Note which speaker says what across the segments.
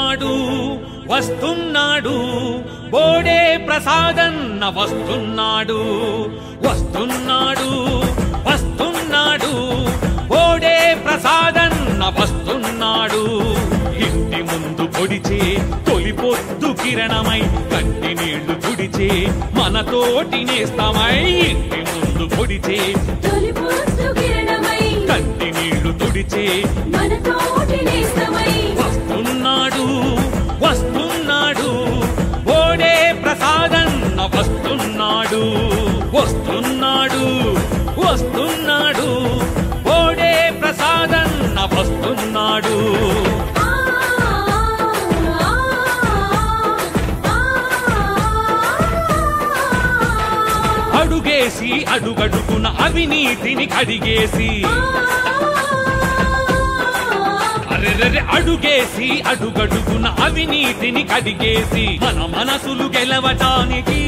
Speaker 1: వస్తున్నాడు వస్తున్నాడు బోడే ప్రసాదన్న వస్తున్నాడు వస్తున్నాడు వస్తున్నాడు బోడే ప్రసాదన్న వస్తున్నాడు ఇంటి ముందు పొడిచే తొలి పొద్దు కిరణమై కంటి నీళ్లు తుడిచే మన తోటి నేస్తమై ఇంటి ముందు పొడిచే
Speaker 2: తొలి పొద్దు కిరణమై
Speaker 1: కంటి నీళ్లు తుడిచే
Speaker 2: మన తోటి నేస్తమై
Speaker 1: వస్తున్నాడు వస్తున్నాడు ఓడే ప్రసాదన్న వస్తున్నాడు వస్తున్నాడు వస్తున్నాడు ఓడే ప్రసాదన్న వస్తున్నాడు
Speaker 2: ఆ ఆ ఆ
Speaker 1: అడుగేసి అడుగడుగున అవినీతిని కడిగేసి అరెరెరె అడుగేసి అడుగడుగున అవినీతిని కడిగేసి మన మనసులు గెలవటానికి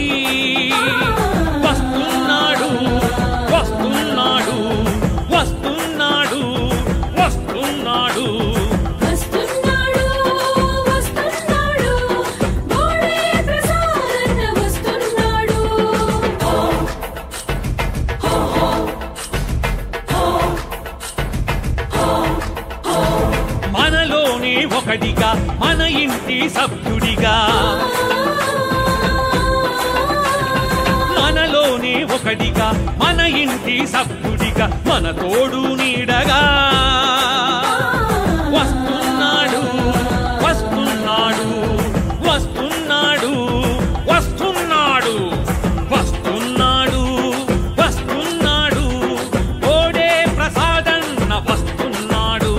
Speaker 1: వస్తున్నాడు వస్తున్నాడు వస్తున్నాడు వస్తున్నాడు
Speaker 2: వస్తున్నాడు వస్తున్నాడు బోడే ప్రసాదన్న వస్తున్నాడు
Speaker 1: మనలోనే ఒకడిగా మన ఇంటి సభ్యుడిగా మనలోనే ఒకడిగా మన ఇంటి సభ్యుడిగా మన తోడు నీడగా వస్తున్నాడు వస్తున్నాడు వస్తున్నాడు వస్తున్నాడు వస్తున్నాడు వస్తున్నాడు ఓడే ప్రసాదన్న వస్తున్నాడు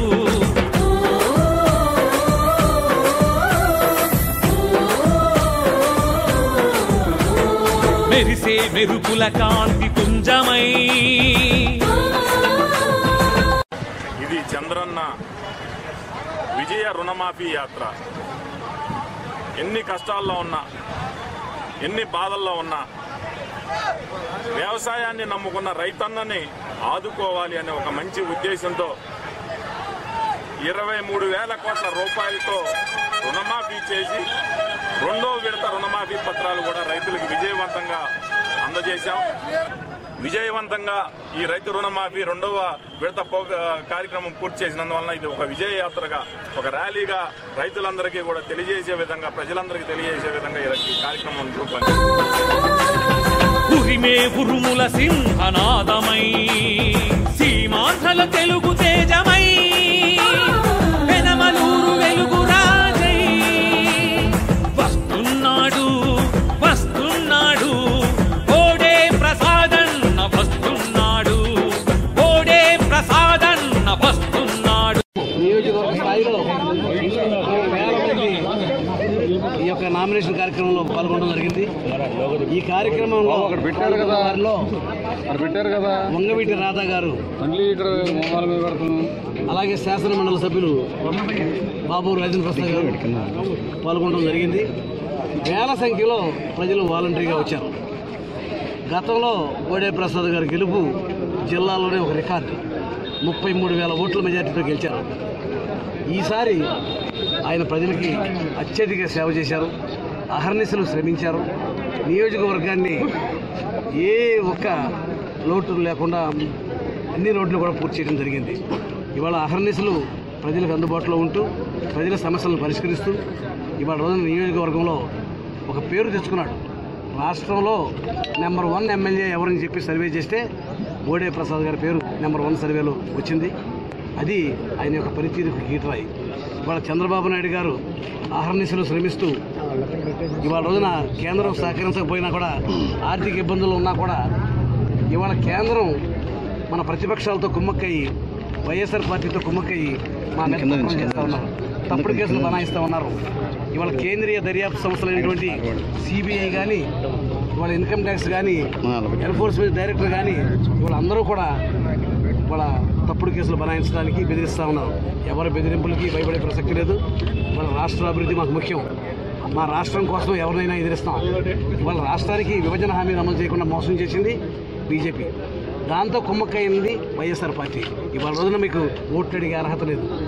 Speaker 1: మెరిసే మెరుపుల కాంతి కుంజమై
Speaker 3: ఇది చంద్రన్న విజయ రుణమాఫీ యాత్ర ఎన్ని కష్టాల్లో ఉన్నా ఎన్ని బాధల్లో ఉన్నా వ్యవసాయాన్ని నమ్ముకున్న రైతన్నని ఆదుకోవాలి అనే ఒక మంచి ఉద్దేశంతో ఇరవై మూడు వేల కోట్ల రూపాయలతో రుణమాఫీ చేసి రెండో విడత రుణమాఫీ పత్రాలు కూడా రైతులకు విజయవంతంగా అందజేశాం విజయవంతంగా ఈ రైతు రుణమాఫీ రెండవ విడత పో- కార్యక్రమం పూర్తి చేసినందువలన ఇది ఒక విజయ యాత్రగా ఒక ర్యాలీగా రైతులందరికీ కూడా తెలియజేసే విధంగా ప్రజలందరికీ తెలియజేసే విధంగా ఈ ఈ కార్యక్రమం రూపొందించాం
Speaker 1: ఉరిమే ఉరుముల సింహనాదమై సీమాంధ్రల తెలుగు తేజమై పెనమలూరు వెలుగు రాజై వస్తున్నాడు వస్తున్నాడు ఓడే ప్రసాదన్న వస్తున్నాడు ఓడే ప్రసాదన్న వస్తున్నాడు
Speaker 4: నియోజకవర్గ స్థాయిలో వేల మంది ఈ యొక్క నామినేషన్ కార్యక్రమంలో పాల్గొనడం జరిగింది ఈ కార్యక్రమంలో
Speaker 5: పెట్టారు కదా.
Speaker 4: వారిలో
Speaker 5: అక్కడ పెట్టారు కదా
Speaker 4: వంగవీటి రాధా గారు
Speaker 5: మళ్ళీ ఇక్కడ మొహాల మీద పెడుతున్నాం
Speaker 4: అలాగే శాసన మండలి సభ్యులు బాబు రాజేంద్ర ప్రసాద్ గారు పాల్గొనడం జరిగింది వేల సంఖ్యలో ప్రజలు వాలంటరీగా వచ్చారు గతంలో కోడే ప్రసాద్ గారి గెలుపు జిల్లాలోనే ఒక రికార్డు ముప్పై మూడు వేల ఓట్ల మెజార్టీతో గెలిచారు ఈసారి ఆయన ప్రజలకి అత్యధిక సేవ చేశారు అహర్నిశలు శ్రమించారు నియోజకవర్గాన్ని ఏ ఒక్క లోటు లేకుండా అన్ని రోడ్లు కూడా పూర్తి చేయడం జరిగింది ఇవాళ అహర్నిశలు ప్రజలకు అందుబాటులో ఉంటూ ప్రజల సమస్యలను పరిష్కరిస్తూ ఇవాళ రోజున నియోజకవర్గంలో ఒక పేరు తెచ్చుకున్నాడు రాష్ట్రంలో నెంబర్ వన్ ఎమ్మెల్యే ఎవరని చెప్పి సర్వే చేస్తే బోడే ప్రసాద్ గారి పేరు నెంబర్ వన్ సర్వేలో వచ్చింది అది ఆయన యొక్క పనితీరుకు గీటరాయి ఇవాళ చంద్రబాబు నాయుడు గారు ఆహర్నిశలు శ్రమిస్తూ ఇవాళ రోజున కేంద్రం సహకరించకపోయినా కూడా ఆర్థిక ఇబ్బందులు ఉన్నా కూడా ఇవాళ కేంద్రం మన ప్రతిపక్షాలతో కుమ్మక్కయ్యి వైఎస్ఆర్ పార్టీతో కుమ్మక్కయ్యి మా మీద కుట్రలు చేస్తా ఉన్నారు తప్పుడు కేసులు బనాయిస్తా ఉన్నారు ఇవాళ కేంద్రీయ దర్యాప్తు సంస్థలైనటువంటి సిబిఐ కానీ ఇవాళ ఇన్కమ్ ట్యాక్స్ కానీ ఎన్ఫోర్స్మెంట్ డైరెక్టర్ కానీ ఇవాళ అందరూ కూడా ఇవాళ తప్పుడు కేసులు బనాయించడానికి బెదిరిస్తూ ఉన్నారు ఎవరి బెదిరింపులకి భయపడే ప్రసక్తి లేదు ఇవాళ రాష్ట్ర అభివృద్ధి మాకు ముఖ్యం మా రాష్ట్రం కోసం ఎవరినైనా ఎదిరిస్తాం ఇవాళ రాష్ట్రానికి విభజన హామీని అమలు చేయకుండా మోసం చేసింది బీజేపీ దాంతో కుమ్మక్కైంది వైఎస్ఆర్ పార్టీ ఇవాళ రోజున మీకు ఓట్లు అడిగే అర్హత లేదు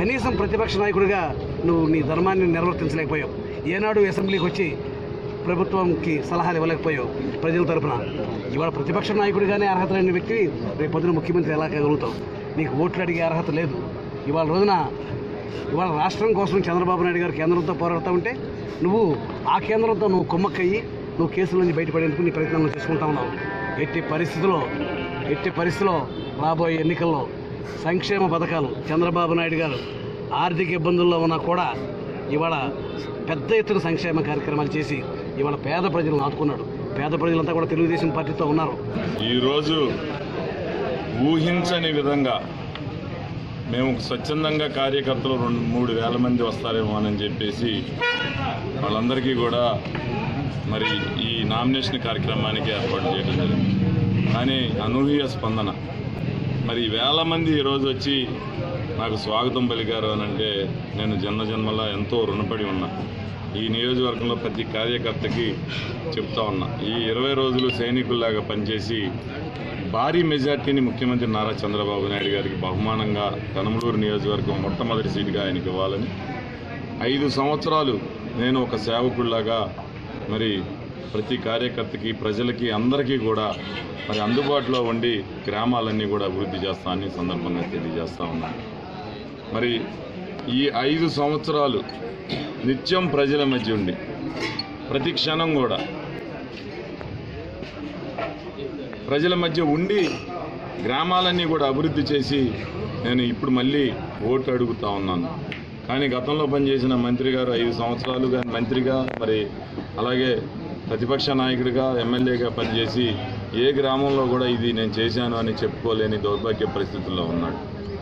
Speaker 4: కనీసం ప్రతిపక్ష నాయకుడిగా నువ్వు నీ ధర్మాన్ని నిర్వర్తించలేకపోయావు ఏనాడు అసెంబ్లీకి వచ్చి ప్రభుత్వంకి సలహాలు ఇవ్వలేకపోయావు ప్రజల తరపున ఇవాళ ప్రతిపక్ష నాయకుడిగానే అర్హత లేని వ్యక్తి రేపు పొద్దున ముఖ్యమంత్రి ఎలా కాగలుగుతావు నీకు ఓట్లు అడిగే అర్హత లేదు ఇవాళ రోజున ఇవాళ రాష్ట్రం కోసం చంద్రబాబు నాయుడు గారు కేంద్రంతో పోరాడుతూ ఉంటే నువ్వు ఆ కేంద్రంతో నువ్వు కుమ్మక్కయ్యి నువ్వు కేసుల నుంచి బయటపడేందుకు నీ ప్రయత్నం నువ్వు చేసుకుంటా ఉన్నావు ఎట్టి పరిస్థితిలో ఎట్టి పరిస్థితిలో రాబోయే ఎన్నికల్లో సంక్షేమ పథకాలు చంద్రబాబు నాయుడు గారు ఆర్థిక ఇబ్బందుల్లో ఉన్నా కూడా ఇవాళ పెద్ద ఎత్తున సంక్షేమ కార్యక్రమాలు చేసి ఇవాళ పేద ప్రజలను ఆదుకున్నాడు పేద ప్రజలంతా కూడా తెలుగుదేశం పార్టీతో ఉన్నారు
Speaker 3: ఈరోజు ఊహించని విధంగా మేము స్వచ్ఛందంగా కార్యకర్తలు రెండు మూడు వేల మంది వస్తారేమో అని చెప్పేసి వాళ్ళందరికీ కూడా మరి ఈ నామినేషన్ కార్యక్రమానికి ఏర్పాటు చేయడం జరిగింది కానీ అనూహ్య స్పందన మరి వేల మంది ఈరోజు వచ్చి నాకు స్వాగతం పలికారు అని అంటే నేను జన్మ జన్మలా ఎంతో రుణపడి ఉన్నా ఈ నియోజకవర్గంలో ప్రతి కార్యకర్తకి చెప్తా ఉన్నా ఈ ఇరవై రోజులు సైనికుల్లాగా పనిచేసి భారీ మెజార్టీని ముఖ్యమంత్రి నారా చంద్రబాబు నాయుడు గారికి బహుమానంగా కనమలూరు నియోజకవర్గం మొట్టమొదటి సీటుగా ఆయనకి ఇవ్వాలని ఐదు సంవత్సరాలు నేను ఒక సేవకుడిలాగా మరి ప్రతి కార్యకర్తకి ప్రజలకి అందరికీ కూడా మరి అందుబాటులో ఉండి గ్రామాలన్నీ కూడా అభివృద్ధి చేస్తానని ఈ సందర్భంగా తెలియజేస్తా ఉన్నాను మరి ఈ ఐదు సంవత్సరాలు నిత్యం ప్రజల మధ్య ఉండి ప్రతి క్షణం కూడా ప్రజల మధ్య ఉండి గ్రామాలన్నీ కూడా అభివృద్ధి చేసి నేను ఇప్పుడు మళ్ళీ ఓటు అడుగుతా ఉన్నాను కానీ గతంలో పనిచేసిన మంత్రి గారు ఐదు సంవత్సరాలుగా మంత్రిగా మరి అలాగే ప్రతిపక్ష నాయకుడిగా ఎమ్మెల్యేగా పనిచేసి ఏ గ్రామంలో కూడా ఇది నేను చేశాను అని చెప్పుకోలేని దౌర్భాగ్య పరిస్థితుల్లో ఉన్నాడు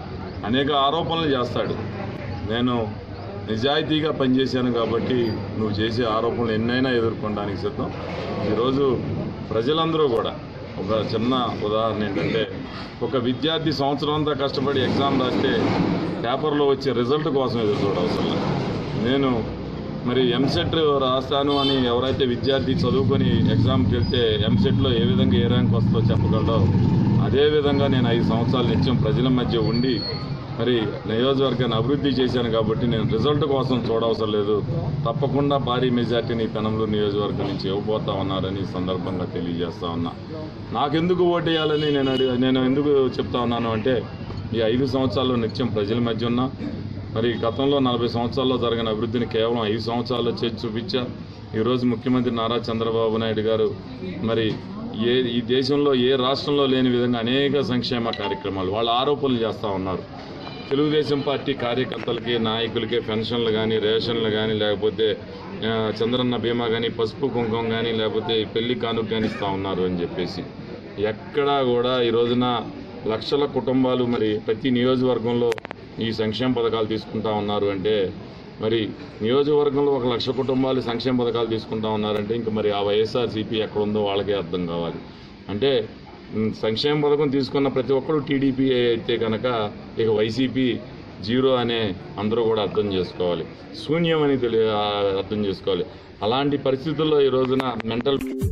Speaker 3: అనేక ఆరోపణలు చేస్తాడు నేను నిజాయితీగా పనిచేశాను కాబట్టి నువ్వు చేసే ఆరోపణలు ఎన్నైనా ఎదుర్కొనడానికి సిద్ధం ఈరోజు ప్రజలందరూ కూడా ఒక చిన్న ఉదాహరణ ఏంటంటే ఒక విద్యార్థి సంవత్సరం అంతా కష్టపడి ఎగ్జామ్ రాస్తే పేపర్లో వచ్చే రిజల్ట్ కోసం ఎదురు చూడవసరం లేదు నేను మరి ఎంసెట్ రాస్తాను అని ఎవరైతే విద్యార్థి చదువుకొని ఎగ్జామ్కి వెళ్తే ఎంసెట్లో ఏ విధంగా ఏ ర్యాంక్ వస్తుందో చెప్పగలడో అదే విధంగా నేను ఐదు సంవత్సరాల నిత్యం ప్రజల మధ్య ఉండి మరి నియోజకవర్గాన్ని అభివృద్ధి చేశాను కాబట్టి నేను రిజల్ట్ కోసం చూడవసరం లేదు తప్పకుండా భారీ మెజార్టీని పెనంలూరు నియోజకవర్గం నుంచి ఇవ్వబోతా ఉన్నారని ఈ సందర్భంగా తెలియజేస్తా ఉన్నా నాకెందుకు ఓటేయాలని నేను అడిగి నేను ఎందుకు చెప్తా ఉన్నాను అంటే ఈ ఐదు సంవత్సరాల్లో నిత్యం ప్రజల మధ్య ఉన్నా మరి గతంలో నలభై సంవత్సరాల్లో జరిగిన అభివృద్ధిని కేవలం ఐదు సంవత్సరాల్లో చేసి చూపించా ఈరోజు ముఖ్యమంత్రి నారా చంద్రబాబు నాయుడు గారు మరి ఏ ఈ దేశంలో ఏ రాష్ట్రంలో లేని విధంగా అనేక సంక్షేమ కార్యక్రమాలు వాళ్ళు ఆరోపణలు చేస్తూ ఉన్నారు తెలుగుదేశం పార్టీ కార్యకర్తలకి నాయకులకి పెన్షన్లు కానీ రేషన్లు కానీ లేకపోతే ఆ, చంద్రన్న బీమా కానీ పసుపు కుంకుమ కానీ లేకపోతే పెళ్లి కానుక కానీ ఇస్తూ ఉన్నారు అని చెప్పేసి ఎక్కడా కూడా ఈ రోజున లక్షల కుటుంబాలు మరి ప్రతి నియోజకవర్గంలో ఈ సంక్షేమ పథకాలు తీసుకుంటా ఉన్నారు అంటే మరి నియోజకవర్గంలో ఒక లక్ష కుటుంబాలు సంక్షేమ పథకాలు తీసుకుంటా ఉన్నారంటే ఇంకా మరి ఆ వైఎస్ఆర్సీపీ ఎక్కడ ఉందో వాళ్ళకే అర్థం కావాలి అంటే ఉమ్, సంక్షేమ పథకం తీసుకున్న ప్రతి ఒక్కరు టీడీపీ అయితే కనుక ఇక వైసీపీ జీరో అనే అందరూ కూడా అర్థం చేసుకోవాలి శూన్యం అని తెలియ అర్థం చేసుకోవాలి అలాంటి పరిస్థితుల్లో ఈ రోజున మెంటల్